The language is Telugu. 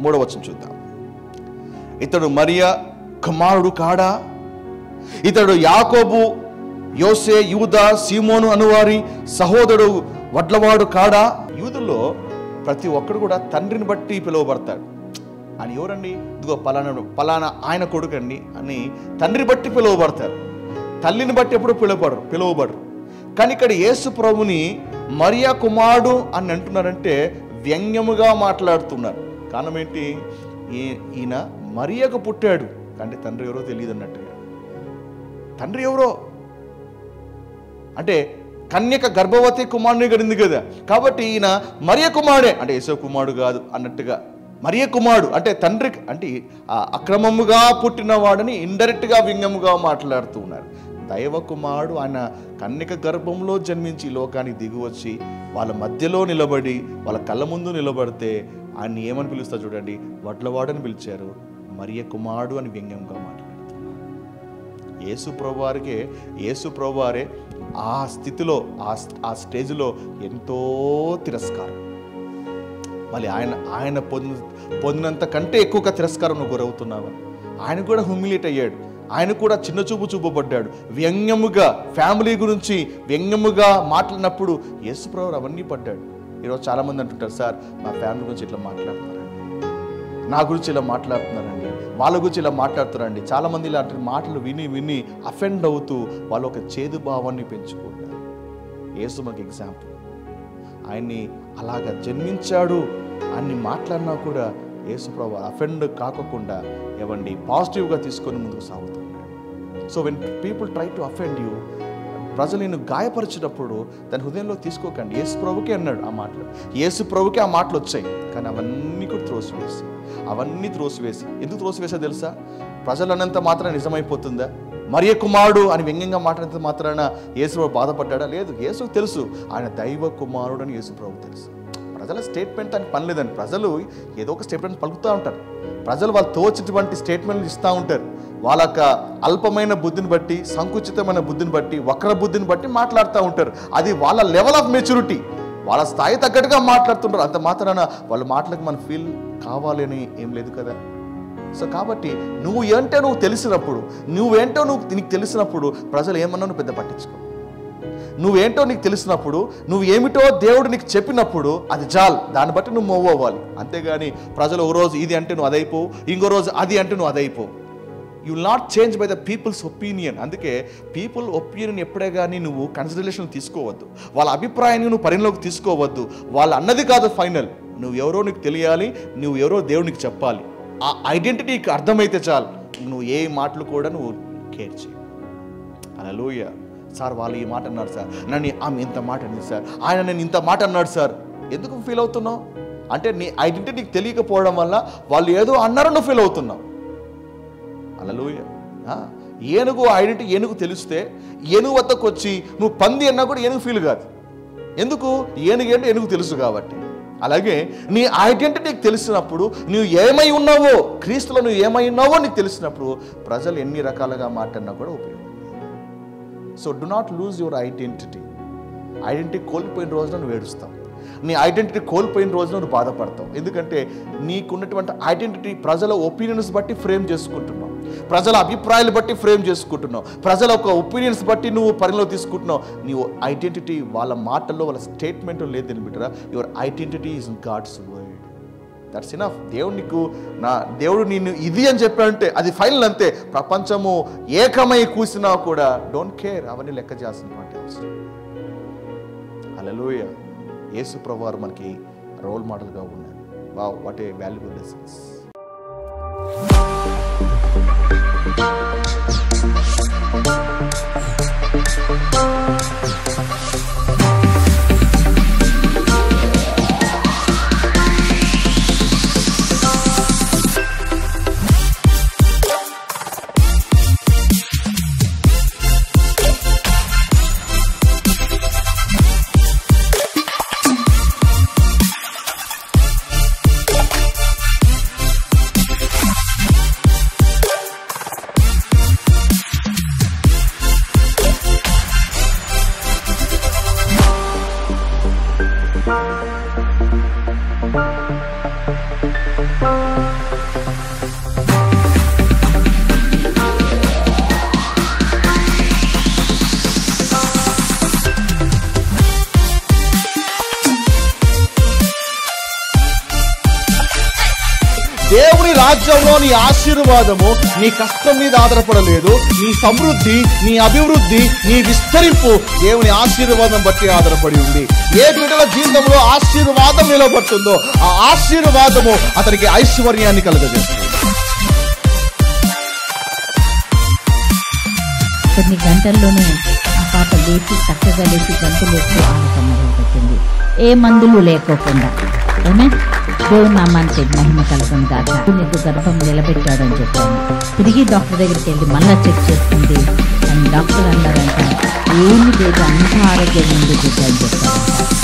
మూడవ వచనం చూద్దాం ఇతడు మరియా కుమారుడు కాడా ఇతడు యాకోబు యోసే యూదా సీమోను అనువారి సహోదరుడు వడ్లవాడు కాడా యూదుల్లో ప్రతి ఒక్కడు కూడా తండ్రిని బట్టి పిలువబడతాడు అని ఎవరండి ఇదిగో పలానా పలానా ఆయన కొడుకండి అని తండ్రిని బట్టి పిలువబడతారు తల్లిని బట్టి ఎప్పుడు పిలువబడరు పిలువబడరు కానీ ఇక్కడ యేసు ప్రభుని మరియా కుమారుడు అని అంటున్నారంటే వ్యంగ్యముగా మాట్లాడుతున్నారు కారణం ఏంటి ఈ- ఈయన మరియకు పుట్టాడు అంటే తండ్రి ఎవరో తెలియదు అన్నట్టుగా తండ్రి ఎవరో అంటే కన్యక గర్భవతి కుమారుని గడింది కదా కాబట్టి ఈయన మరియ కుమారుడే అంటే యేసో కుమారుడు కాదు అన్నట్టుగా మరియ కుమారుడు అంటే తండ్రి అంటే ఆ అక్రమముగా పుట్టినవాడని ఇండైరెక్ట్గా వ్యంగ్యముగా మాట్లాడుతూ ఉన్నారు దైవ కుమారుడు ఆయన కన్యక గర్భంలో జన్మించి ఈ లోకానికి దిగి వచ్చి వాళ్ళ మధ్యలో నిలబడి వాళ్ళ కళ్ళ ముందు నిలబడితే ఆయన ఏమని పిలుస్తారు చూడండి వడ్లవాడని పిలిచారు మరియ కుమారుడు అని వ్యంగ్యంగా మాట్లాడుతున్నారు యేసు ప్రభువారికే యేసు ప్రభువారే ఆ స్థితిలో ఆ ఆ స్టేజ్లో ఎంతో తిరస్కారం మళ్ళీ ఆయన ఆయన పొందిన పొందినంత కంటే ఎక్కువగా తిరస్కారం నువ్వు గురవుతున్నావు ఆయన కూడా హ్యూమిలేట్ అయ్యాడు ఆయన కూడా చిన్న చూపు చూపబడ్డాడు వ్యంగ్యముగా ఫ్యామిలీ గురించి వ్యంగ్యముగా మాట్లాడినప్పుడు యేసు ప్రభు అవన్నీ పడ్డాడు ఈరోజు చాలామంది అంటుంటారు సార్ మా ఫ్యామిలీ గురించి ఇట్లా మాట్లాడుతున్నారండి నా గురించి ఇలా మాట్లాడుతున్నారండి వాళ్ళ గురించి ఇలా మాట్లాడుతున్నారండి చాలామంది ఇలాంటి మాటలు విని విని అఫెండ్ అవుతూ వాళ్ళు ఒక చేదు భావాన్ని పెంచుకుంటారు యేసు మనకి ఎగ్జాంపుల్ ఆయన్ని అలాగ జన్మించాడు అని మాట్లాడినా కూడా యేసుప్రభు అఫెండ్ కాకుండా ఏవండి పాజిటివ్గా తీసుకొని ముందుకు సాగుతున్నాడు so when people try to offend you ప్రజలు నేను గాయపరిచినప్పుడు దాని హృదయంలో తీసుకోకండి యేసు ప్రభుకే అన్నాడు ఆ మాటలు యేసు ప్రభుకే ఆ మాటలు వచ్చాయి కానీ అవన్నీ కూడా త్రోసివేసి అవన్నీ త్రోసివేసి ఎందుకు త్రోసివేసా తెలుసా ప్రజలు అన్నంత మాత్రం నిజమైపోతుందా మరియ కుమారుడు అని వ్యంగ్యంగా మాట్లాడినంత మాత్రాన యేసు ప్రభు బాధపడ్డా లేదు యేసు తెలుసు ఆయన దైవ కుమారుడు అని యేసు ప్రభు తెలుసు ప్రజల స్టేట్మెంట్ అని పని లేదండి ప్రజలు ఏదో ఒక స్టేట్మెంట్ పలుకుతూ ఉంటారు ప్రజలు వాళ్ళు తోచినటువంటి స్టేట్మెంట్లు ఇస్తూ ఉంటారు వాళ్ళ యొక్క అల్పమైన బుద్ధిని బట్టి సంకుచితమైన బుద్ధిని బట్టి వక్ర బుద్ధిని బట్టి మాట్లాడుతూ ఉంటారు అది వాళ్ళ లెవెల్ ఆఫ్ మెచ్యూరిటీ వాళ్ళ స్థాయి తగ్గట్టుగా మాట్లాడుతుంటారు అంత మాత్రాన వాళ్ళ మాటలకు మన ఫీల్ కావాలి అని ఏం లేదు కదా సో కాబట్టి నువ్వు ఏంటో నువ్వు తెలిసినప్పుడు నువ్వేంటో నువ్వు నీకు తెలిసినప్పుడు ప్రజలు ఏమన్నా నువ్వు పెద్ద పట్టించుకో నువ్వేంటో నీకు తెలిసినప్పుడు నువ్వు ఏమిటో దేవుడు నీకు చెప్పినప్పుడు అది చాలు దాన్ని బట్టి నువ్వు మూవ్ అవ్వాలి అంతేగాని ప్రజలు ఒక రోజు ఇది అంటే నువ్వు అదైపో ఇంకో రోజు అది అంటే నువ్వు అదైపో you will not change by the people's opinion అందుకే పీపుల్ ఒపీనియన్ ఎప్పుడే కానీ నువ్వు కన్సిడరేషన్ తీసుకోవద్దు వాళ్ళ అభిప్రాయాన్ని నువ్వు పరిగణలోకి తీసుకోవద్దు వాళ్ళు అన్నది కాదు ఫైనల్ నువ్వు ఎవరో నీకు తెలియాలి నువ్వు ఎవరో దేవునికి చెప్పాలి ఆ ఐడెంటిటీ నీకు అర్థమైతే చాలు నువ్వు ఏ మాటలు కూడా నువ్వు కేర్ చేయి అలలోయ సార్ వాళ్ళు ఈ మాట అన్నారు సార్ నన్ను ఆమె ఇంత మాట అనింది సార్ ఆయన నేను ఇంత మాట అన్నాడు సార్ ఎందుకు ఫీల్ అవుతున్నావు అంటే నీ ఐడెంటిటీ నీకు తెలియకపోవడం వల్ల వాళ్ళు ఏదో అన్నారని నువ్వు ఫీల్ అవుతున్నావు అలలోయ ఏనుగు ఐడెంటిటీ ఏనుగు తెలిస్తే ఏనుగు వద్దకు వచ్చి నువ్వు పంది అన్నా కూడా ఏనుగు ఫీల్ కాదు ఎందుకు ఏనుగు అంటే ఏనుగు తెలుసు కాబట్టి అలాగే నీ ఐడెంటిటీ నీకు తెలిసినప్పుడు నువ్వు ఏమై ఉన్నావో క్రీస్తులో నువ్వు ఏమై ఉన్నావో నీకు తెలిసినప్పుడు ప్రజలు ఎన్ని రకాలుగా మాట్లాడినా కూడా ఉపయోగం so do not lose your identity identity కోల్పోయిన రోజున నువ్వు ఏడుస్తావు నీ ఐడెంటిటీ కోల్పోయిన రోజున నువ్వు బాధపడతావు ఎందుకంటే నీకున్నటువంటి ఐడెంటిటీ ప్రజల ఒపీనియన్స్ బట్టి ఫ్రేమ్ చేసుకుంటున్నావు ప్రజల అభిప్రాయాలు బట్టి ఫ్రేమ్ చేసుకుంటున్నావు ప్రజల ఒక ఒపీనియన్స్ బట్టి నువ్వు పరిలో తీసుకుంటున్నావు నీ ఐడెంటిటీ వాళ్ళ మాటల్లో వాళ్ళ స్టేట్మెంట్ లేదు బిడ్డరా your identity is God's word that's enough దేవుడు నీకు నా దేవుడు నిన్ను ఇది అని చెప్పాడంటే అది ఫైనల్ అంతే ప్రపంచము ఏకమై కూసినా కూడా డోంట్ కేర్ అవన్నీ లెక్క చేయాల్సినటువంటి అవసరం హల్లెలూయా యేసు ప్రభు వారు మనకి రోల్ మోడల్గా ఉన్నారు వా వాట్ ఏ వాల్యుబుల్ లెసన్స్ దేవుని రాజ్యంలో నీ ఆశీర్వాదము నీ కష్టం మీద ఆధారపడలేదు నీ సమృద్ధి నీ అభివృద్ధి నీ విస్తరింపు దేవుని ఆశీర్వాదం బట్టి ఆధారపడి ఉంది ఏ బిడ్డల జీవితంలో ఆశీర్వాదం నిలబడుతుందో ఆ ఆశీర్వాదము అతనికి ఐశ్వర్యాన్ని కలుగజేస్తుంది కొన్ని గంటల్లోనే ఆ పాప లేచి చక్కగా లేచి గంటలేసి ఆడటం మొదలుపెట్టింది ఏ మందులు లేకోకుండా ఏమే దేవుని నామానికి మహిమ కలగం కాక నీకు గర్భం నిలబెట్టాడని చెప్పాను తిరిగి డాక్టర్ దగ్గరికి వెళ్ళి మళ్ళా చెక్ చేసుకుంది అని డాక్టర్ అన్నారంట ఏమి లేదు అంత ఆరోగ్యం ఉంది బిడ్డ అని చెప్పారంట